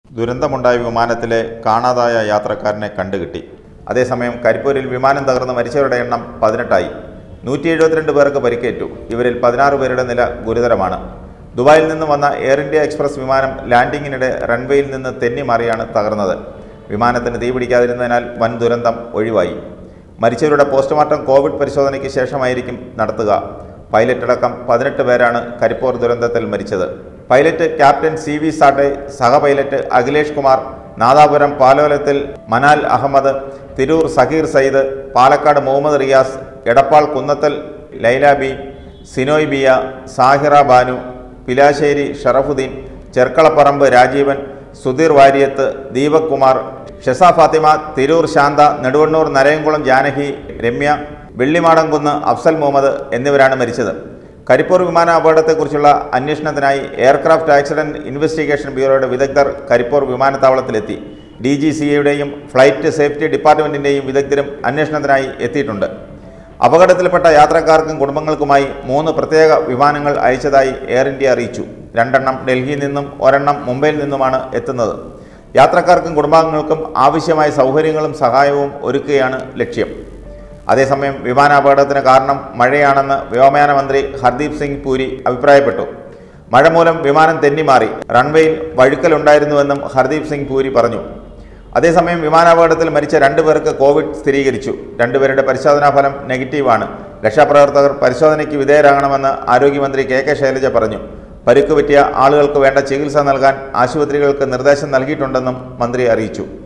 ദുരന്തമുണ്ടായ വിമാനത്തിലെ കാണാതായ യാത്രക്കാരനെ കണ്ടുകിട്ടി അതേസമയം കരിപ്പൂരിൽ വിമാനം തകർന്ന് മരിച്ചവരുടെ എണ്ണം പതിനെട്ടായി നൂറ്റി എഴുപത്തിരണ്ട് പേർക്ക് പരിക്കേറ്റു ഇവരിൽ പതിനാറ് പേരുടെ നില ഗുരുതരമാണ് ദുബായിൽ നിന്ന് വന്ന എയർ ഇന്ത്യ എക്സ്പ്രസ് വിമാനം ലാൻഡിങ്ങിനിടെ റൺവേയിൽ നിന്ന് തെന്നിമാറിയാണ് തകർന്നത് വിമാനത്തിന് തീപിടിക്കാതിരുന്നതിനാൽ വൻ ദുരന്തം ഒഴിവായി മരിച്ചവരുടെ പോസ്റ്റ്മോർട്ടം കോവിഡ് പരിശോധനയ്ക്ക് ശേഷമായിരിക്കും നടത്തുക പൈലറ്റ് അടക്കം പതിനെട്ട് പേരാണ് കരിപ്പൂർ ദുരന്തത്തിൽ മരിച്ചത് pilot captain C V Sathe സഹ പൈലറ്റ് അഖിലേഷ് കുമാർ നാദാപുരം പാലോലത്തിൽ മനാൽ അഹമ്മദ് തിരൂർ സഹീർ സയ്യിദ് പാലക്കാട് മുഹമ്മദ് റിയാസ് എടപ്പാൾ കുന്നത്തൽ ലൈല ബി സിനോയ് ബിയ സാഹിറ ബാനു പിലാശ്ശേരി ഷറഫുദ്ദീൻ ചെർക്കളപ്പറമ്പ് രാജീവൻ സുധീർ വാര്യത്ത് ദീപക് കുമാർ ഷെസ ഫാത്തിമ തിരൂർ ശാന്ത നെടുവണ്ണൂർ നരയംകുളം ജാനകി രമ്യ വെള്ളിമാടംകുന്ന് അഫ്സൽ മുഹമ്മദ് എന്നിവരാണ് മരിച്ചത് കരിപ്പൂർ വിമാന അപകടത്തെക്കുറിച്ചുള്ള അന്വേഷണത്തിനായി എയർക്രാഫ്റ്റ് ആക്സിഡന്റ് ഇൻവെസ്റ്റിഗേഷൻ ബ്യൂറോയുടെ വിദഗ്ധർ കരിപ്പൂർ വിമാനത്താവളത്തിലെത്തി ഡി ജി സി എയുടെയും ഫ്ലൈറ്റ് സേഫ്റ്റി ഡിപ്പാർട്ട്മെന്റിന്റെയും വിദഗ്ധരും അന്വേഷണത്തിനായി എത്തിയിട്ടുണ്ട് അപകടത്തിൽപ്പെട്ട യാത്രക്കാർക്കും കുടുംബങ്ങൾക്കുമായി മൂന്ന് പ്രത്യേക വിമാനങ്ങൾ അയച്ചതായി എയർ ഇന്ത്യ അറിയിച്ചു രണ്ടെണ്ണം ഡൽഹിയിൽ നിന്നും ഒരെണ്ണം മുംബൈയിൽ നിന്നുമാണ് എത്തുന്നത് യാത്രക്കാർക്കും കുടുംബാംഗങ്ങൾക്കും ആവശ്യമായ സൗകര്യങ്ങളും സഹായവും ഒരുക്കുകയാണ് ലക്ഷ്യം അതേസമയം വിമാനാപകടത്തിന് കാരണം മഴയാണെന്ന് വ്യോമയാന മന്ത്രി ഹർദീപ് സിംഗ് പൂരി അഭിപ്രായപ്പെട്ടു മഴ മൂലം വിമാനം തെന്നിമാറി റൺവേയിൽ വഴുക്കലുണ്ടായിരുന്നുവെന്നും ഹർദീപ് സിംഗ് പൂരി പറഞ്ഞു അതേസമയം വിമാനാപകടത്തിൽ മരിച്ച രണ്ടുപേർക്ക് കോവിഡ് സ്ഥിരീകരിച്ചു രണ്ടുപേരുടെ പരിശോധനാ ഫലം നെഗറ്റീവാണ് രക്ഷാപ്രവർത്തകർ പരിശോധനയ്ക്ക് വിധേയരാകണമെന്ന് ആരോഗ്യമന്ത്രി കെ കെ ശൈലജ പറഞ്ഞു പരിക്ക് പറ്റിയ ആളുകൾക്ക് വേണ്ട ചികിത്സ നൽകാൻ ആശുപത്രികൾക്ക് നിർദ്ദേശം നൽകിയിട്ടുണ്ടെന്നും മന്ത്രി അറിയിച്ചു